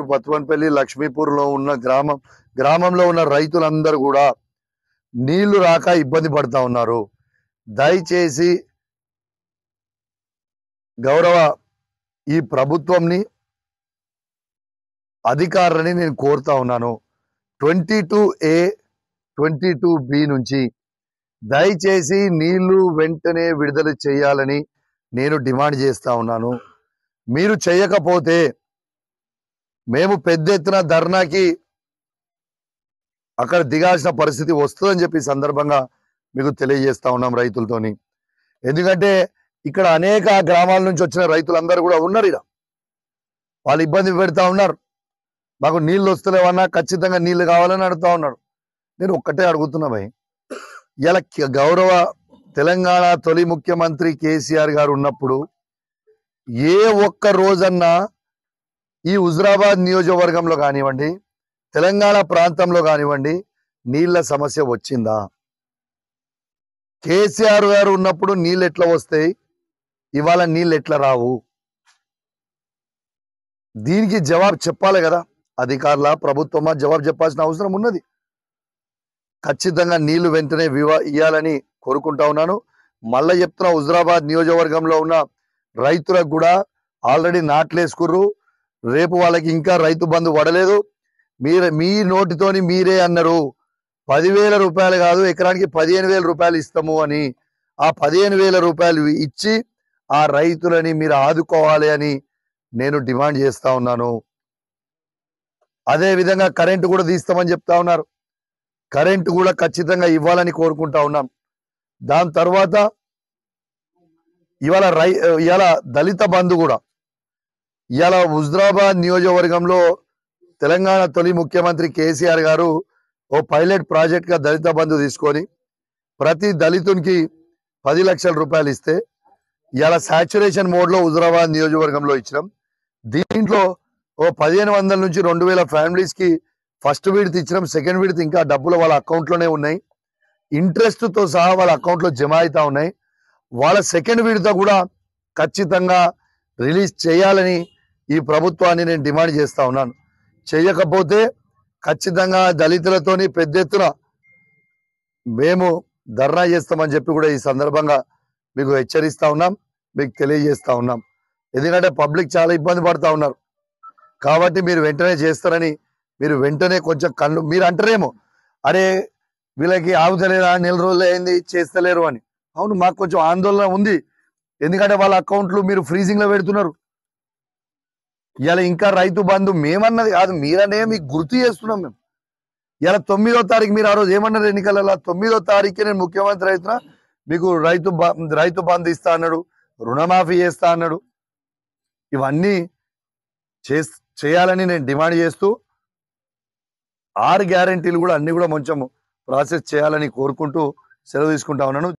పత్వన్పల్లి లక్ష్మీపూర్లో ఉన్న గ్రామం గ్రామంలో ఉన్న రైతులందరూ కూడా నీళ్లు రాక ఇబ్బంది పడతా ఉన్నారు దయచేసి గౌరవ ఈ ప్రభుత్వంని అధికారులని నేను కోరుతా ఉన్నాను twenty two A twenty two B నుంచి దయచేసి నీళ్లు వెంటనే విడుదల చేయాలని నేను డిమాండ్ చేస్తా ఉన్నాను మీరు చేయకపోతే మేము పెద్ద ఎత్తున ధర్నాకి అక్కడ దిగాల్సిన పరిస్థితి వస్తుందని చెప్పి ఈ సందర్భంగా మీకు తెలియజేస్తా ఉన్నాం రైతులతోని ఎందుకంటే ఇక్కడ అనేక గ్రామాల నుంచి వచ్చిన రైతులందరూ కూడా ఉన్నారు ఇక్కడ వాళ్ళు ఇబ్బంది పెడతా ఉన్నారు మాకు నీళ్లు వస్తలేవన్నా ఖచ్చితంగా నీళ్లు కావాలని అడుగుతా ఉన్నాడు నేను ఒక్కటే అడుగుతున్నా భయ్ ఇలా కి- గౌరవ తెలంగాణ తొలి ముఖ్యమంత్రి కేసీఆర్ గారు ఉన్నప్పుడు ఏ ఒక్క రోజన్నా ఈ హుజరాబాద్ నియోజకవర్గంలో కానివ్వండి తెలంగాణ ప్రాంతంలో కానివ్వండి నీళ్ల సమస్య వచ్చిందా కేసీఆర్ గారు ఉన్నప్పుడు నీళ్ళు ఎట్లా వస్తాయి ఇవాళ నీళ్ళు ఎట్లా రావు దీనికి జవాబు చెప్పాలి కదా అధికారుల ప్రభుత్వమా జవాబు చెప్పాల్సిన అవసరం ఉన్నది ఖచ్చితంగా నీళ్లు వెంటనే వివా ఇవ్వాలని కోరుకుంటా ఉన్నాను మళ్ళా చెప్తున్నా హుజరాబాద్ నియోజకవర్గంలో ఉన్న రైతులకు కూడా ఆల్రెడీ నాట్లేసుకుర్రు రేపు వాళ్ళకి ఇంకా రైతు బంధు పడలేదు మీరు మీ నోటితోని మీరే అన్నారు పదివేల రూపాయలు కాదు ఎకరానికి పదిహేను వేల రూపాయలు ఇస్తాము అని ఆ పదిహేను వేల రూపాయలు ఇచ్చి ఆ రైతులని మీరు ఆదుకోవాలి అని నేను డిమాండ్ చేస్తా ఉన్నాను అదే విధంగా కరెంటు కూడా తీస్తామని చెప్తా ఉన్నారు కరెంటు కూడా ఖచ్చితంగా ఇవ్వాలని కోరుకుంటా ఉన్నాం దాని తర్వాత ఇవాళ రై ఇవాళ దళిత బంధు కూడా ఇవాళ హుజరాబాద్ నియోజకవర్గంలో తెలంగాణ తొలి ముఖ్యమంత్రి కేసీఆర్ గారు ఓ పైలట్ ప్రాజెక్ట్ గా దళిత బంధు తీసుకొని ప్రతి దళితునికి పది లక్షల రూపాయలు ఇస్తే ఇవాళ సాచురేషన్ మోడ్ లో హుజరాబాద్ నియోజకవర్గంలో ఇచ్చినాం దీంట్లో ఓ పదిహేను వందల నుంచి రెండు వేల ఫ్యామిలీస్ కి ఫస్ట్ విడత ఇచ్చినాం సెకండ్ విడత ఇంకా డబ్బులు వాళ్ళ అకౌంట్ లోనే ఉన్నాయి ఇంట్రెస్ట్ తో సహా వాళ్ళ అకౌంట్ లో జమ అవుతా ఉన్నాయి వాళ్ళ సెకండ్ విడత కూడా ఖచ్చితంగా రిలీజ్ చేయాలని ఈ ప్రభుత్వాన్ని నేను డిమాండ్ చేస్తా ఉన్నాను చేయకపోతే ఖచ్చితంగా దళితులతోని పెద్ద ఎత్తున మేము ధర్నా చేస్తామని చెప్పి కూడా ఈ సందర్భంగా మీకు హెచ్చరిస్తా ఉన్నాం మీకు తెలియజేస్తా ఉన్నాం ఎందుకంటే పబ్లిక్ చాలా ఇబ్బంది పడతా ఉన్నారు కాబట్టి మీరు వెంటనే చేస్తారని మీరు వెంటనే కొంచెం కళ్ళు మీరు అంటారేమో అరే వీళ్ళకి ఆగుతలేదా నెల రోజులు అయింది చేస్తలేరు అని అవును మాకు కొంచెం ఆందోళన ఉంది ఎందుకంటే వాళ్ళ అకౌంట్లు మీరు ఫ్రీజింగ్ లో పెడుతున్నారు ఇలా ఇంకా రైతు బంధు మేమన్నది కాదు మీరనే మీకు గుర్తు చేస్తున్నాం మేము ఇలా తొమ్మిదో తారీఖు మీరు ఆ రోజు ఏమన్నారు ఎన్నికలలో తొమ్మిదో తారీఖు నేను ముఖ్యమంత్రి అవుతున్నా మీకు రైతు బ- రైతు బంధు ఇస్తా అన్నాడు రుణమాఫీ చేస్తా అన్నాడు ఇవన్నీ చేస్- చేయాలని నేను డిమాండ్ చేస్తూ ఆరు గ్యారంటీలు కూడా అన్ని కూడా కొంచెం ప్రాసెస్ చేయాలని కోరుకుంటూ సెలవు తీసుకుంటా ఉన్నాను